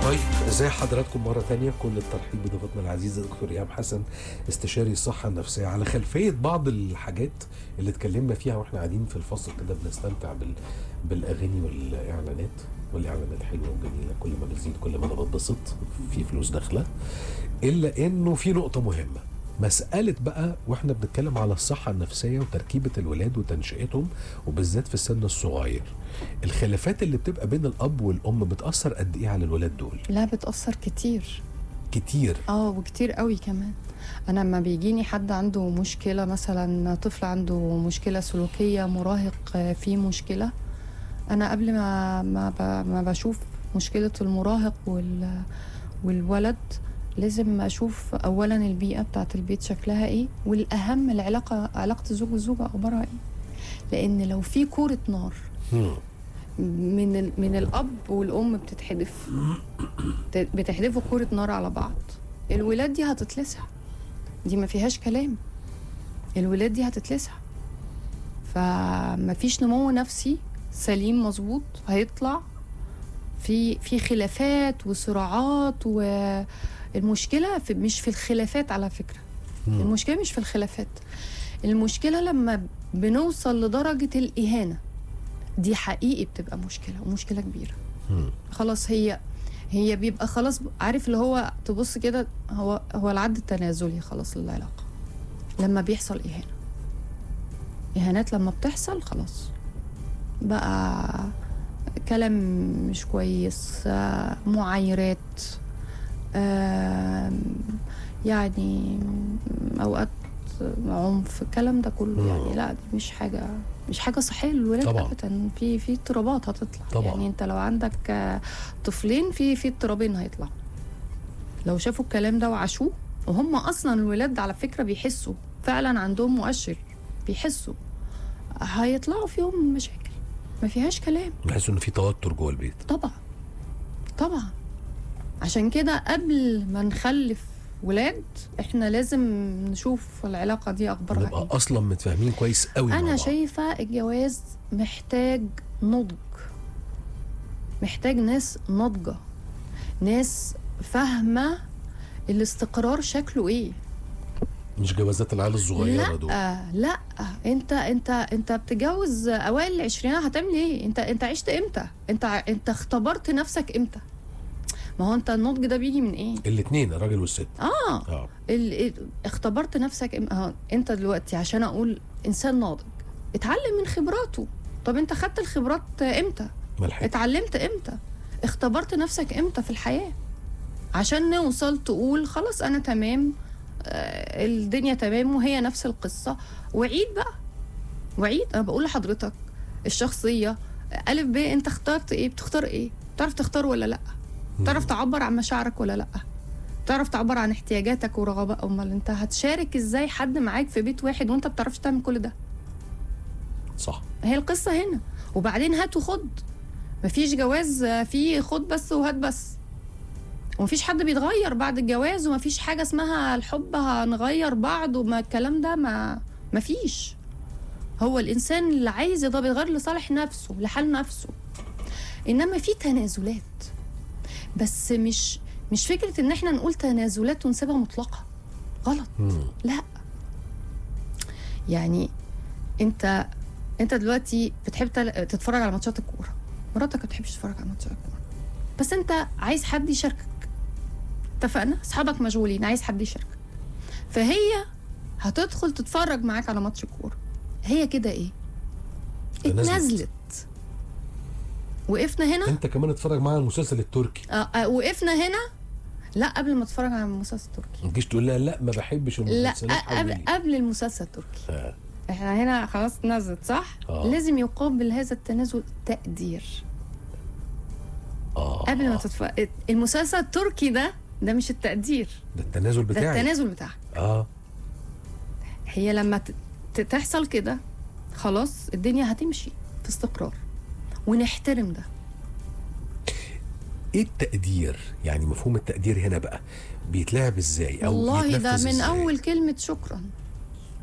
طيب ازي حضراتكم مرة تانية كل الترحيب بضيفتنا العزيزة دكتور إيهاب حسن استشاري الصحة النفسية على خلفية بعض الحاجات اللي اتكلمنا فيها واحنا قاعدين في الفصل كده بنستمتع بال... بالأغاني والإعلانات والإعلانات حلوة وجميلة كل ما بتزيد كل ما أنا بتبسط في فلوس داخلة إلا إنه في نقطة مهمة مسألة بقى واحنا بنتكلم على الصحة النفسية وتركيبة الولاد وتنشئتهم وبالذات في السن الصغير الخلافات اللي بتبقى بين الأب والأم بتأثر قد إيه على الولاد دول؟ لا بتأثر كتير كتير اه وكتير قوي كمان انا لما بيجيني حد عنده مشكله مثلا طفل عنده مشكله سلوكيه مراهق آه، فيه مشكله انا قبل ما ما, ب- ما بشوف مشكله المراهق وال والولد لازم اشوف اولا البيئه بتاعت البيت شكلها ايه والاهم العلاقه علاقه الزوج والزوجه اخبارها ايه لان لو في كوره نار مم. من ال... من الاب والام بتتحدف ت- بتحدفوا كوره نار على بعض الولاد دي هتتلسع دي ما فيهاش كلام الولاد دي هتتلسع فما فيش نمو نفسي سليم مظبوط هيطلع في في خلافات وصراعات والمشكله في مش في الخلافات على فكره مم. المشكله مش في الخلافات المشكله لما بنوصل لدرجه الاهانه دي حقيقي بتبقى مشكله ومشكله كبيره مم. خلاص هي هي بيبقى خلاص عارف اللي هو تبص كده هو هو العد التنازلي خلاص للعلاقه لما بيحصل اهانه اهانات لما بتحصل خلاص بقى كلام مش كويس آه، معايرات آم، يعني اوقات عنف الكلام ده كله مم. يعني لا دي مش حاجه مش حاجه صحيه للولاد طبعاً. ابدا في في اضطرابات هتطلع طبعاً. يعني انت لو عندك آه، طفلين في في اضطرابين هيطلعوا لو شافوا الكلام ده وعاشوه وهم اصلا الولاد على فكره بيحسوا فعلا عندهم مؤشر بيحسوا هيطلعوا فيهم مشاكل ما فيهاش كلام بحس إن في توتر جوه البيت طبعا طبعا عشان كده قبل ما نخلف ولاد احنا لازم نشوف العلاقه دي اخبارها نبقى ايه أصلا متفاهمين كويس قوي مع انا بعض. شايفه الجواز محتاج نضج محتاج ناس ناضجه ناس فاهمه الاستقرار شكله ايه مش جوازات العيال الصغيرة دول لا لا انت انت انت بتتجوز اوائل العشرينات هتعمل ايه انت انت عشت امتى انت ع- انت اختبرت نفسك امتى ما هو انت النضج ده بيجي من ايه الاتنين الراجل والست اه اه ال... ال- اختبرت نفسك ام... اه انت دلوقتي عشان اقول انسان ناضج اتعلم من خبراته طب انت خدت الخبرات امتى ملحق اتعلمت امتى اختبرت نفسك امتى في الحياة عشان نوصل تقول خلاص انا تمام آه، الدنيا تمام وهي نفس القصة وعيد بقى وعيد انا بقول لحضرتك الشخصية ألف ب انت اخترت ايه بتختار ايه تعرف تختار ولا لا تعرف تعبر عن مشاعرك ولا لا تعرف تعبر عن احتياجاتك ورغبات امال انت هتشارك ازاي حد معاك في بيت واحد وانت بتعرفش تعمل كل ده صح هي القصة هنا وبعدين هات وخد مفيش جواز آه، فيه خد بس وهات بس ومفيش حد بيتغير بعد الجواز ومفيش حاجة اسمها الحب هنغير بعض وما الكلام ده ما مفيش هو الإنسان اللي عايز ده بيتغير لصالح نفسه لحال نفسه إنما في تنازلات بس مش مش فكرة إن إحنا نقول تنازلات ونسيبها مطلقة غلط مم. لا يعني انت انت دلوقتي بتحب تل- تتفرج على ماتشات الكوره مراتك ما بتحبش تتفرج على ماتشات الكوره بس انت عايز حد يشاركك اتفقنا اصحابك مشغولين عايز حد يشاركك فهي هتدخل تتفرج معاك على ماتش الكوره هي كده ايه تنازلت. اتنازلت وقفنا هنا انت كمان اتفرج معايا على المسلسل التركي آه آه وقفنا هنا لا قبل ما اتفرج على المسلسل التركي ما تجيش تقول لها لا ما بحبش لا المسلسلات قبل, حولي قبل المسلسل التركي آه. احنا هنا خلاص نزلت صح؟ آه. لازم يقابل هذا التنازل تقدير اه قبل ما تتف... المسلسل التركي ده ده مش التقدير ده التنازل ده بتاعي التنازل بتاعك اه هي لما ت... ت- تحصل كده خلاص الدنيا هتمشي في استقرار ونحترم ده ايه التقدير يعني مفهوم التقدير هنا بقى بيتلعب ازاي او والله ده يتنفذ من إزاي؟ اول كلمه شكرا